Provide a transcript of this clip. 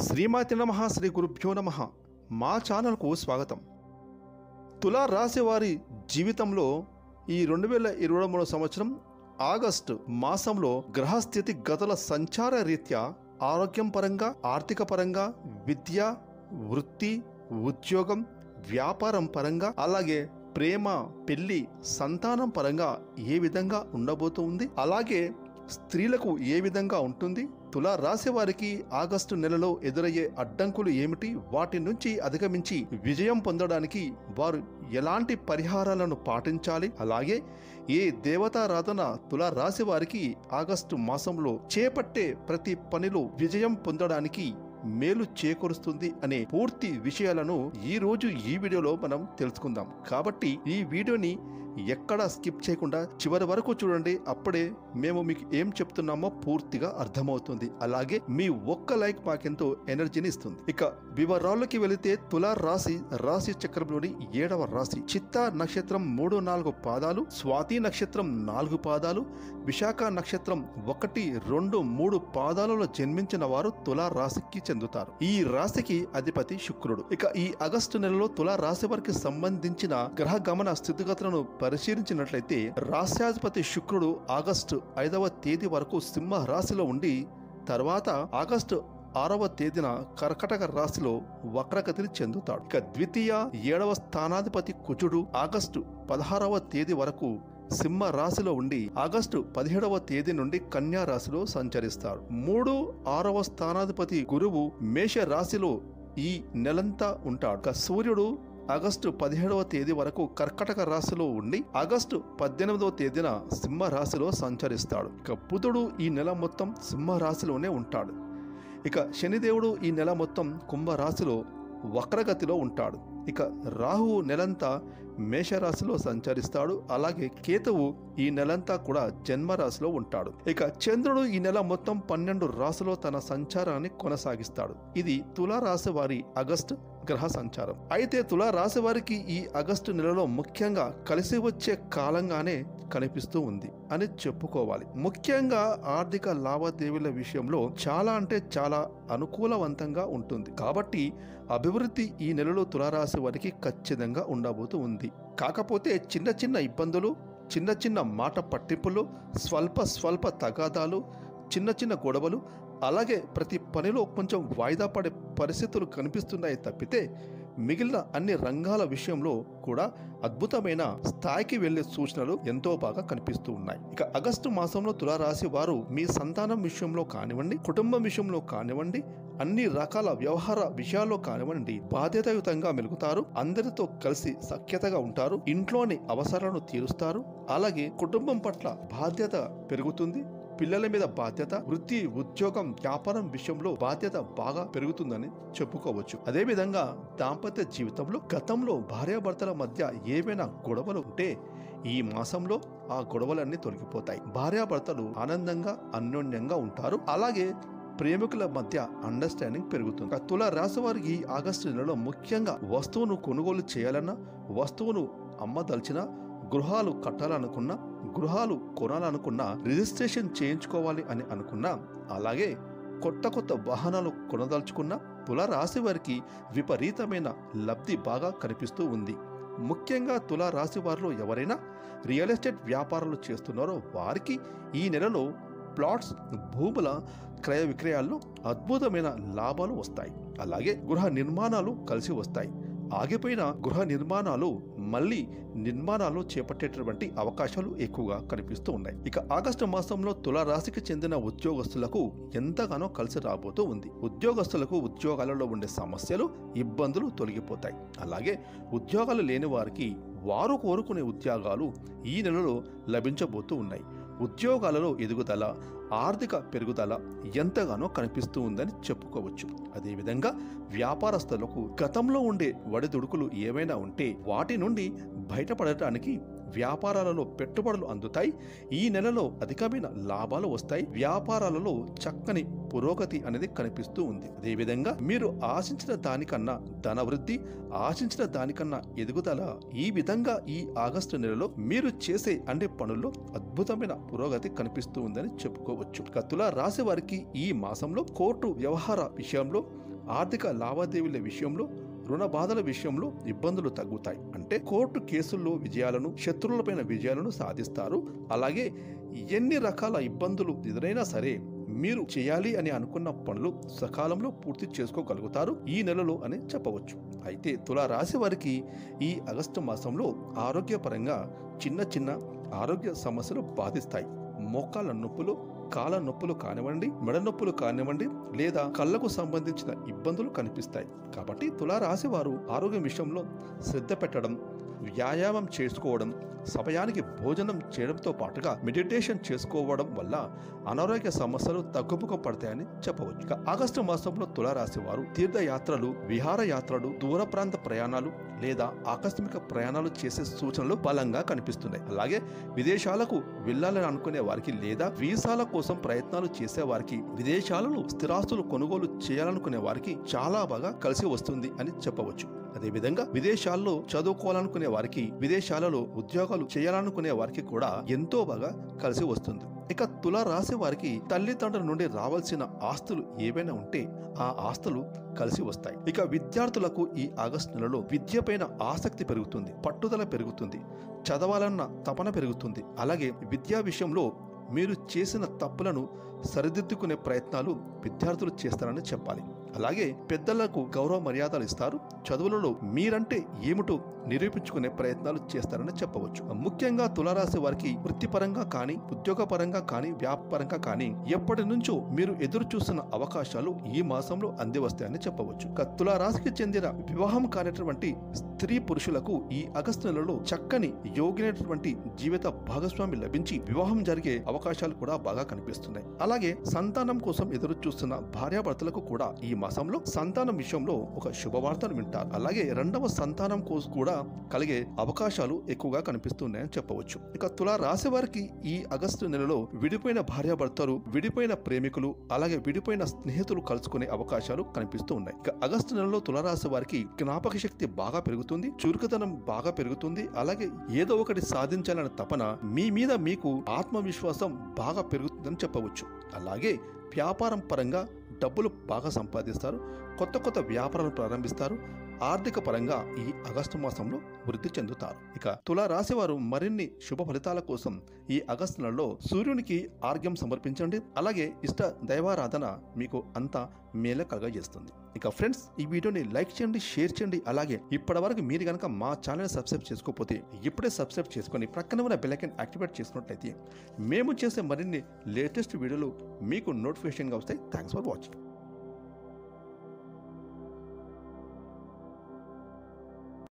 శ్రీమాతి నమ శ్రీ గురుభ్యో నమ మా ఛానల్కు స్వాగతం తులా రాశి వారి జీవితంలో ఈ రెండు వేల ఇరవై మూడు సంవత్సరం ఆగస్టు మాసంలో గ్రహస్థితి గతుల సంచార రీత్యా ఆరోగ్యం పరంగా ఆర్థిక పరంగా విద్య వృత్తి ఉద్యోగం వ్యాపారం పరంగా అలాగే ప్రేమ పెళ్లి సంతానం పరంగా ఏ విధంగా ఉండబోతుంది అలాగే స్త్రీలకు ఏ విధంగా ఉంటుంది తులా రాశి వారికి ఆగస్టు నెలలో ఎదురయ్యే అడ్డంకులు ఏమిటి వాటి నుంచి అధిగమించి విజయం పొందడానికి వారు ఎలాంటి పరిహారాలను పాటించాలి అలాగే ఏ దేవతారాధన తులా రాశి వారికి ఆగస్టు మాసంలో చేపట్టే ప్రతి పనిలో విజయం పొందడానికి మేలు చేకూరుస్తుంది అనే పూర్తి విషయాలను ఈ రోజు ఈ వీడియోలో మనం తెలుసుకుందాం కాబట్టి ఈ వీడియోని ఎక్కడా స్కిప్ చేయకుండా చివరి వరకు చూడండి అప్పుడే మేము మీకు ఏం చెప్తున్నామో పూర్తిగా అర్థమవుతుంది అలాగే మీ ఒక్క లైక్ మాకెంతో ఎనర్జీని ఇస్తుంది ఇక వివరాల్లోకి వెళితే తులా రాశి రాశి చక్రంలోని ఏడవ రాశి చిత్తా నక్షత్రం మూడు నాలుగు పాదాలు స్వాతి నక్షత్రం నాలుగు పాదాలు విశాఖ నక్షత్రం ఒకటి రెండు మూడు పాదాలలో జన్మించిన వారు తులా రాశికి చెందుతారు ఈ రాశికి అధిపతి శుక్రుడు ఇక ఈ ఆగస్టు నెలలో తులా రాశి వారికి సంబంధించిన గ్రహ గమన స్థితిగతులను పరిశీలించినట్లయితే రాశ్యాధిపతి శుక్రుడు ఆగస్టు ఐదవ తేదీ వరకు సింహ రాశిలో ఉండి తర్వాత ఆగస్టు ఆరవ తేదీన కర్కటక రాశిలో వక్రగతిని చెందుతాడు ఇక ద్వితీయ ఏడవ స్థానాధిపతి కుజుడు ఆగస్టు పదహారవ తేదీ వరకు సింహ రాశిలో ఉండి ఆగస్టు పదిహేడవ తేదీ నుండి కన్యా రాశిలో సంచరిస్తారు మూడు ఆరవ స్థానాధిపతి గురువు మేష రాశిలో ఈ నెలంతా ఉంటాడు ఇక సూర్యుడు ఆగస్టు పదిహేడవ తేదీ వరకు కర్కటక రాశిలో ఉండి ఆగస్టు పద్దెనిమిదవ తేదీన సింహ రాశిలో సంచరిస్తాడు ఇక బుధుడు ఈ నెల మొత్తం సింహ రాశిలోనే ఉంటాడు ఇక శనిదేవుడు ఈ నెల మొత్తం కుంభరాశిలో వక్రగతిలో ఉంటాడు ఇక రాహువు నెలంతా మేషరాశిలో సంచరిస్తాడు అలాగే కేతువు ఈ నెలంతా కూడా జన్మరాశిలో ఉంటాడు ఇక చంద్రుడు ఈ నెల మొత్తం పన్నెండు రాశిలో తన సంచారాన్ని కొనసాగిస్తాడు ఇది తులారాశి వారి ఆగస్టు గ్రహ సంచారం అయితే తులా రాశి వారికి ఈ ఆగస్టు నెలలో ముఖ్యంగా కలిసి వచ్చే కాలంగానే కనిపిస్తూ ఉంది అని చెప్పుకోవాలి ముఖ్యంగా ఆర్థిక లావాదేవీల విషయంలో చాలా అంటే చాలా అనుకూలవంతంగా ఉంటుంది కాబట్టి అభివృద్ధి ఈ నెలలో తులారాశి వారికి ఖచ్చితంగా ఉండబోతూ ఉంది కాకపోతే చిన్న చిన్న ఇబ్బందులు చిన్న చిన్న మాట పట్టింపులు స్వల్ప స్వల్ప తగాదాలు చిన్న చిన్న గొడవలు అలాగే ప్రతి పనిలో కొంచెం వాయిదా పడే పరిస్థితులు కనిపిస్తున్నాయి తప్పితే మిగిలిన అన్ని రంగాల విషయంలో కూడా అద్భుతమైన స్థాయికి వెళ్లే సూచనలు ఎంతో బాగా కనిపిస్తూ ఉన్నాయి ఇక ఆగస్టు మాసంలో తులారాశి వారు మీ సంతానం విషయంలో కానివ్వండి కుటుంబం విషయంలో కానివ్వండి అన్ని రకాల వ్యవహార విషయాల్లో కానివ్వండి బాధ్యతాయుతంగా మెలుగుతారు అందరితో కలిసి సఖ్యతగా ఉంటారు ఇంట్లోని అవసరాలను తీరుస్తారు అలాగే కుటుంబం పట్ల బాధ్యత పెరుగుతుంది పిల్లల మీద బాధ్యత వృత్తి ఉద్యోగం వ్యాపారం విషయంలో బాధ్యత బాగా పెరుగుతుందని చెప్పుకోవచ్చు అదే విధంగా దాంపత్య జీవితంలో గతంలో భార్యాభర్తల మధ్య ఏవైనా గొడవలు ఉంటే ఈ మాసంలో ఆ గొడవలన్నీ తొలగిపోతాయి భార్యాభర్తలు ఆనందంగా అన్యోన్యంగా ఉంటారు అలాగే ప్రేమికుల మధ్య అండర్స్టాండింగ్ పెరుగుతుంది తుల రాశి వారికి ఆగస్టు నెలలో ముఖ్యంగా వస్తువును కొనుగోలు చేయాలన్నా వస్తువును అమ్మదలిచిన గృహాలు కట్టాలనుకున్నా గృహాలు కొనాలనుకున్నా రిజిస్ట్రేషన్ చేయించుకోవాలి అని అనుకున్నా అలాగే కొత్త కొత్త వాహనాలు కొనదలుచుకున్న తులారాశి వారికి విపరీతమైన లబ్ధి బాగా కనిపిస్తూ ఉంది ముఖ్యంగా తులా రాశి వారిలో ఎవరైనా రియల్ ఎస్టేట్ వ్యాపారాలు చేస్తున్నారో వారికి ఈ నెలలో ప్లాట్స్ భూముల క్రయ విక్రయాల్లో అద్భుతమైన లాభాలు వస్తాయి అలాగే గృహ నిర్మాణాలు కలిసి వస్తాయి ఆగిపోయిన గృహ నిర్మాణాలు మళ్ళీ నిర్మాణాలు చేపట్టేటటువంటి అవకాశాలు ఎక్కువగా కనిపిస్తూ ఉన్నాయి ఇక ఆగస్టు మాసంలో తులారాశికి చెందిన ఉద్యోగస్తులకు ఎంతగానో కలిసి రాబోతూ ఉంది ఉద్యోగస్తులకు ఉద్యోగాలలో ఉండే సమస్యలు ఇబ్బందులు తొలగిపోతాయి అలాగే ఉద్యోగాలు లేని వారికి వారు కోరుకునే ఉద్యోగాలు ఈ నెలలో లభించబోతూ ఉన్నాయి ఉద్యోగాలలో ఎదుగుదల ఆర్థిక పెరుగుదల ఎంతగానో కనిపిస్తూ ఉందని చెప్పుకోవచ్చు అదేవిధంగా వ్యాపారస్తులకు గతంలో ఉండే వడిదుడుకులు ఏవైనా ఉంటే వాటి నుండి బయటపడటానికి వ్యాపారాలలో పెట్టుబడులు అందుతాయి ఈ నెలలో అధికమైన లాభాలు వస్తాయి వ్యాపారాలలో చక్కని పురోగతి అనేది కనిపిస్తూ ఉంది అదేవిధంగా మీరు ఆశించిన దానికన్నా ధన వృద్ధి ఆశించిన దానికన్నా ఎదుగుదల ఈ విధంగా ఈ ఆగస్టు నెలలో మీరు చేసే అన్ని పనుల్లో అద్భుతమైన పురోగతి కనిపిస్తూ ఉందని చెప్పుకోవచ్చు కత్తుల రాశి వారికి ఈ మాసంలో కోర్టు వ్యవహార విషయంలో ఆర్థిక లావాదేవీల విషయంలో రుణ బాధల విషయంలో ఇబ్బందులు తగ్గుతాయి అంటే కోర్టు కేసుల్లో విజయాలను శత్రువులపైన విజయాలను సాధిస్తారు అలాగే ఎన్ని రకాల ఇబ్బందులు ఎదురైనా సరే మీరు చేయాలి అని అనుకున్న పనులు సకాలంలో పూర్తి చేసుకోగలుగుతారు ఈ నెలలో అని చెప్పవచ్చు అయితే తులా రాశి వారికి ఈ ఆగస్టు మాసంలో ఆరోగ్యపరంగా చిన్న చిన్న ఆరోగ్య సమస్యలు బాధిస్తాయి మోకాళ్ళ నొప్పులు కాళ్ళ నొప్పులు కానివ్వండి మెడ నొప్పులు కానివ్వండి లేదా కళ్ళకు సంబంధించిన ఇబ్బందులు కనిపిస్తాయి కాబట్టి తులారాశి వారు ఆరోగ్యం విషయంలో శ్రద్ధ పెట్టడం వ్యాయామం చేసుకోవడం సమయానికి భోజనం చేయడంతో పాటుగా మెడిటేషన్ చేసుకోవడం వల్ల అనారోగ్య సమస్యలు తగ్గుముఖం పడతాయని చెప్పవచ్చు ఇక ఆగస్టు మాసంలో తులారాశి వారు తీర్థయాత్రలు విహారయాత్రలు దూర ప్రాంత ప్రయాణాలు లేదా ఆకస్మిక ప్రయాణాలు చేసే సూచనలు బలంగా కనిపిస్తున్నాయి అలాగే విదేశాలకు వెళ్ళాలని అనుకునే వారికి లేదా వీసాల కోసం ప్రయత్నాలు చేసే వారికి విదేశాలలో స్థిరాస్తులు కొనుగోలు చేయాలనుకునే వారికి చాలా బాగా కలిసి వస్తుంది అని చెప్పవచ్చు అదేవిధంగా విదేశాల్లో చదువుకోవాలనుకునే వారికి విదేశాలలో ఉద్యోగాలు చేయాలనుకునే వారికి కూడా ఎంతో బాగా కలిసి వస్తుంది ఇక తుల రాశి వారికి తల్లిదండ్రుల నుండి రావాల్సిన ఆస్తులు ఏవైనా ఉంటే ఆ ఆస్తులు కలిసి వస్తాయి ఇక విద్యార్థులకు ఈ ఆగస్టు నెలలో విద్యపైన ఆసక్తి పెరుగుతుంది పట్టుదల పెరుగుతుంది చదవాలన్న తపన పెరుగుతుంది అలాగే విద్యా విషయంలో మీరు చేసిన తప్పులను సరిదిద్దుకునే ప్రయత్నాలు విద్యార్థులు చేస్తారని చెప్పాలి అలాగే పెద్దలకు గౌరవ మర్యాదలు ఇస్తారు చదువులలో మీరంటే ఏమిటో నిరూపించుకునే ప్రయత్నాలు చేస్తారని చెప్పవచ్చు ముఖ్యంగా తులారాశి వారికి వృత్తిపరంగా కానీ ఉద్యోగపరంగా కానీ వ్యాపారంగా కానీ ఎప్పటి నుంచో మీరు ఎదురు చూస్తున్న అవకాశాలు ఈ మాసంలో అంది వస్తాయని చెప్పవచ్చు ఇక తులారాశికి చెందిన వివాహం కానిటువంటి స్త్రీ పురుషులకు ఈ ఆగస్టు నెలలో చక్కని యోగినటువంటి జీవిత భాగస్వామి లభించి వివాహం జరిగే అవకాశాలు కూడా బాగా కనిపిస్తున్నాయి అలాగే సంతానం కోసం ఎదురు చూస్తున్న భార్యాభర్తలకు కూడా ఈ మాసంలో సంతానం విషయంలో ఒక శుభవార్తను వింటారు అలాగే రెండవ సంతానం కోసం కూడా కలిగే అవకాశాలు ఎక్కువగా కనిపిస్తున్నాయని చెప్పవచ్చు ఇక తులా రాశి వారికి ఈ ఆగస్టు నెలలో విడిపోయిన భార్యాభర్తలు విడిపోయిన ప్రేమికులు అలాగే విడిపోయిన స్నేహితులు కలుసుకునే అవకాశాలు కనిపిస్తూ ఉన్నాయి ఇక ఆగస్టు నెలలో తులారాశి వారికి జ్ఞాపక శక్తి బాగా పెరుగుతుంది చురుకుదనం బాగా పెరుగుతుంది అలాగే ఏదో ఒకటి సాధించాలనే తపన మీ మీద మీకు ఆత్మవిశ్వాసం బాగా పెరుగుతుందని చెప్పవచ్చు అలాగే వ్యాపారం పరంగా డబ్బులు బాగా సంపాదిస్తారు కొత్త కొత్త వ్యాపారాలు ప్రారంభిస్తారు ఆర్థిక పరంగా ఈ ఆగస్టు మాసంలో వృద్ధి చెందుతారు ఇక తులా రాశి వారు మరిన్ని శుభ ఫలితాల కోసం ఈ ఆగస్టు నెలలో సూర్యునికి ఆర్ఘ్యం సమర్పించండి అలాగే ఇష్ట దైవారాధన మీకు అంతా మేలు కలగజేస్తుంది ఇక ఫ్రెండ్స్ ఈ వీడియోని లైక్ చేయండి షేర్ చేయండి అలాగే ఇప్పటి వరకు మీరు కనుక మా ఛానల్ సబ్స్క్రైబ్ చేసుకోకపోతే ఇప్పుడే సబ్స్క్రైబ్ చేసుకొని ప్రక్కన ఉన్న బెల్ ఐకాన్ యాక్టివేట్ చేసుకున్నట్లయితే మేము చేసే మరిన్ని లేటెస్ట్ వీడియోలు మీకు నోటిఫికేషన్గా వస్తాయి థ్యాంక్స్ ఫర్ వాచింగ్